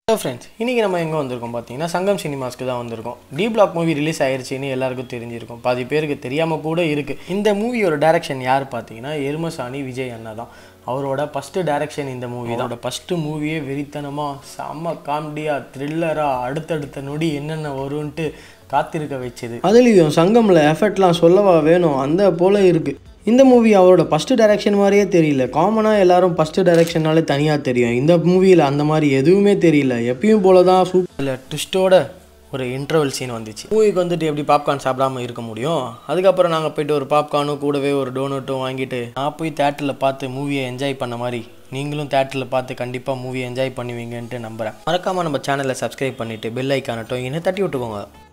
hello friends இன்றைக்கி நம்ம எங்கே வந்திருக்கோம் பார்த்தீங்கன்னா சங்கம் சினிமாஸ்க்கு தான் வந்திருக்கோம் டி பிளாக் மூவி ரிலீஸ் ஆயிருச்சுன்னு எல்லாருக்கும் தெரிஞ்சிருக்கும் பாதி பேருக்கு தெரியாமல் கூட இருக்குது இந்த மூவியோட டைரக்ஷன் யார் பார்த்தீங்கன்னா எருமசாணி விஜய் அண்ணா தான் அவரோட ஃபஸ்ட்டு டைரக்ஷன் இந்த மூவி தான் அவரோட ஃபஸ்ட்டு மூவியே வெறித்தனமாக செம்ம காமெடியாக த்ரில்லராக அடுத்தடுத்த நொடி என்னென்ன வரும்ன்ட்டு காத்திருக்க வச்சது அதுலேயும் சங்கமில் எஃபர்ட்லாம் சொல்லவா வேணும் அந்த போல் இருக்குது இந்த மூவி அவரோட ஃபஸ்ட்டு டைரக்ஷன் மாதிரியே தெரியல காமனாக எல்லாரும் ஃபஸ்ட்டு டைரக்ஷனாலே தனியாக தெரியும் இந்த மூவியில் அந்த மாதிரி எதுவுமே தெரியல எப்பயும் போல தான் சூப் இதில் ட்விஸ்ட்டோட ஒரு இன்டர்வல் சீன் வந்துச்சு மூவிக்கு வந்துட்டு எப்படி பாப்கார்ன் சாப்பிடாம இருக்க முடியும் அதுக்கப்புறம் நாங்கள் போயிட்டு ஒரு பாப்கார்னும் கூடவே ஒரு டோனட்டும் வாங்கிட்டு நான் போய் தேட்டரில் பார்த்து மூவியை என்ஜாய் பண்ண மாதிரி நீங்களும் தேட்டரில் பார்த்து கண்டிப்பாக மூவியை என்ஜாய் பண்ணுவீங்கன்ட்டு நம்புகிறேன் மறக்காமல் நம்ம சேனலை சப்ஸ்கிரைப் பண்ணிவிட்டு பெல் ஐக்கானட்டும் இன்னும் தட்டி விட்டுக்கோங்க